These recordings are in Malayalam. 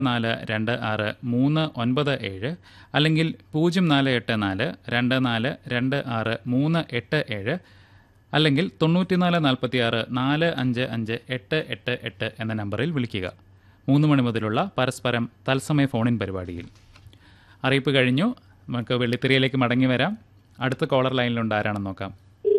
നാല് രണ്ട് ആറ് മൂന്ന് ഒൻപത് ഏഴ് അല്ലെങ്കിൽ പൂജ്യം നാല് എട്ട് നാല് രണ്ട് നാല് രണ്ട് ആറ് മൂന്ന് എട്ട് ഏഴ് അല്ലെങ്കിൽ തൊണ്ണൂറ്റിനാല് നാൽപ്പത്തി ആറ് നാല് അഞ്ച് അഞ്ച് എട്ട് എട്ട് എട്ട് എന്ന നമ്പറിൽ വിളിക്കുക മൂന്ന് മണി മുതലുള്ള പരസ്പരം തത്സമയ ഫോണിൻ പരിപാടിയിൽ അറിയിപ്പ് കഴിഞ്ഞു നമുക്ക് വെള്ളിത്തിരിയിലേക്ക് മടങ്ങി വരാം അടുത്ത കോളർ ലൈനിലുണ്ട് ആരാണെന്ന് നോക്കാം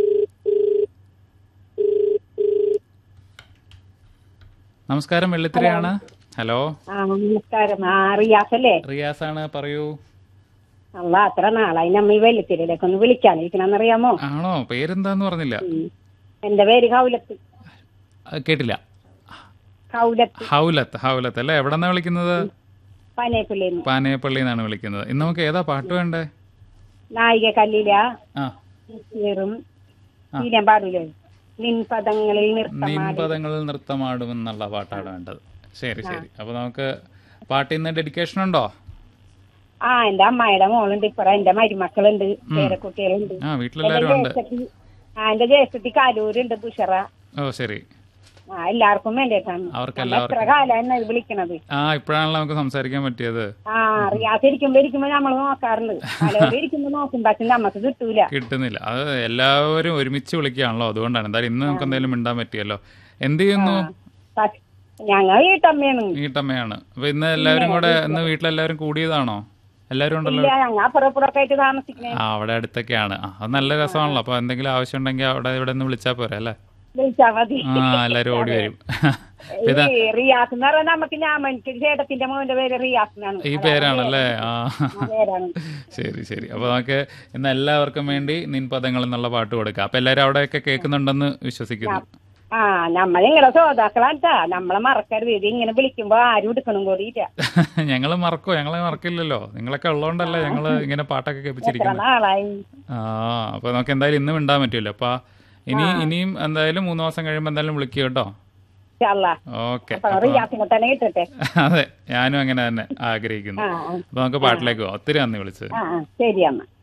നമസ്കാരം വെള്ളിത്തിരയാണ് ഹലോ ആ നമസ്കാരം ആ റിയാസല്ലേ റിയാസാണ് പറയൂ അല്ല അത്ര നാളായി നമ്മ ഈ വെള്ളിത്തിരയിലേക്ക് ഒന്ന് വിളിക്കാനിരിക്കണമെന്നറിയാമോ ആണോ പേരെന്താന്ന് പറഞ്ഞില്ല ഉം. എന്റെ പേര് കൗലത്ത് ആ, കേട്ടില്ല കൗലത്ത് ഹൗലത്ത് ഹൗലത്ത് അല്ലേ എവിടെന്നാ വിളിക്കുന്നത് പനേപ്പള്ളിന്ന് പാനയപ്പള്ളി എന്നാണ് വിളിക്കുന്നത് ഇന്ന് നമുക്ക് ഏതാ പാട്ട് വേണ്ടേ നായിക കല്ലില ആ കീറും തീരാൻ പാടില്ലേ നിൻ പദങ്ങളിൽ നൃത്തമാടി നിൻപദങ്ങളിൽ നൃത്തമാടുമെന്നുള്ള പാട്ടാണ് വേണ്ടത് ശരി ശരി അപ്പൊ നമുക്ക് പാട്ടിൽ നിന്ന് ഡെഡിക്കേഷൻ ഉണ്ടോ ആ എന്റെ അമ്മായിയുടെ മോളുണ്ട് ഇപ്പറ എന്റെ മരുമക്കളുണ്ട് പേരക്കുട്ടികളുണ്ട് ആ എന്റെ വീട്ടിലെല്ലാരും ഉണ്ട് ജ്യേഷ്ഠത്തി ആ എന്റെ ജ്യേഷ്ഠത്തി കാലൂരുണ്ട് ബുഷറ ഓ ശരി ആ എല്ലാവർക്കും വേണ്ടിയിട്ടാണ് അവർക്ക് നമ്മൾ എത്ര എല്ലാവർക്കും കാലം ഇത് വിളിക്കണത് ആ ഇപ്പോഴാണല്ലോ നമുക്ക് സംസാരിക്കാൻ പറ്റിയത് ആ അറിയാതെ ഇരിക്കുമ്പോ ഇരിക്കുമ്പോ നമ്മൾ നോക്കാറുണ്ട് പലരും ഇരിക്കുമ്പോ നോക്കും പക്ഷെ നമുക്ക് കിട്ടൂല കിട്ടുന്നില്ല അത് എല്ലാവരും ഒരുമിച്ച് വിളിക്കുകയാണല്ലോ അതുകൊണ്ടാണ് എന്തായാലും ഇന്ന് നമുക്ക് എന്തെങ്കിലും മിണ്ടാൻ പറ്റിയല്ലോ എന്ത് ചെയ്യുന്നു പക്ഷെ ഞങ്ങൾ വീട്ടമ്മയാണ് വീട്ടമ്മയാണ് അപ്പൊ ഇന്ന് എല്ലാവരും കൂടെ ഇന്ന് വീട്ടിലെല്ലാവരും കൂടിയതാണോ എല്ലാവരും ഉണ്ടല്ലോ ഇല്ല ഞങ്ങൾ അപ്പുറം ഇപ്പുറമൊക്കെ ആയിട്ട് താമസിക്കണേ ആ അവിടെ അടുത്തൊക്കെയാണ് ആ അത് നല്ല രസമാണല്ലോ അപ്പൊ എന്തെങ്കിലും ആവശ്യം ഉണ്ടെങ്കിൽ അവിടെ ഇവിടെ നിന്ന് വിളിച്ചാൽ പോരെ അല്ലേ വിളിച്ചാ മതി ആ എല്ലാവരും ഓടി വരും അപ്പൊ ഇതാ ഈ റിയാസ് എന്ന് പറഞ്ഞാൽ നമുക്ക് ഞാൻ എനിക്ക് ചേട്ടത്തിന്റെ മോന്റെ പേര് റിയാസ് എന്നാണ് ഈ പേരാണല്ലേ ആ ആ പേരാണ് ശരി ശരി അപ്പൊ നമുക്ക് ഇന്ന് എല്ലാവർക്കും വേണ്ടി നിൻപദങ്ങൾ എന്നുള്ള പാട്ട് കൊടുക്കാം അപ്പൊ എല്ലാവരും അവിടെയൊക്കെ കേൾക്കുന്നുണ്ടെന്ന് വിശ്വസിക്കുന്നു ആ നമ്മ നിങ്ങളെ ശ്രോതാക്കളാട്ടാ നമ്മളെ മറക്കരുത് ഇത് ഇങ്ങനെ വിളിക്കുമ്പോ ആരും എടുക്കണം കൂടിയില്ല ഞങ്ങള് മറക്കോ ഞങ്ങളെ മറക്കില്ലല്ലോ നിങ്ങളൊക്കെ ഉള്ളതുകൊണ്ടല്ലേ ഞങ്ങള് ഇങ്ങനെ പാട്ടൊക്കെ എത്ര കേൾപ്പിച്ചിരിക്കുന്നത് നാളായി ആ അപ്പൊ നമുക്ക് എന്തായാലും ഇന്ന് മിണ്ടാൻ പറ്റൂല അപ്പൊ ഇനി ഇനിയും എന്തായാലും മൂന്ന് മാസം കഴിയുമ്പോ എന്തായാലും വിളിക്കുക കേട്ടോ ചള്ള ഓക്കെ അപ്പൊ റിയാസിനെ തന്നെ കിട്ടട്ടെ അതെ ഞാനും അങ്ങനെ തന്നെ ആഗ്രഹിക്കുന്നു ആ ആ, അപ്പൊ നമുക്ക് പാട്ടിലേക്ക് പോവാം ഒത്തിരി നന്ദി വിളിച്ചത് ആ ആ ശരി അമ്മ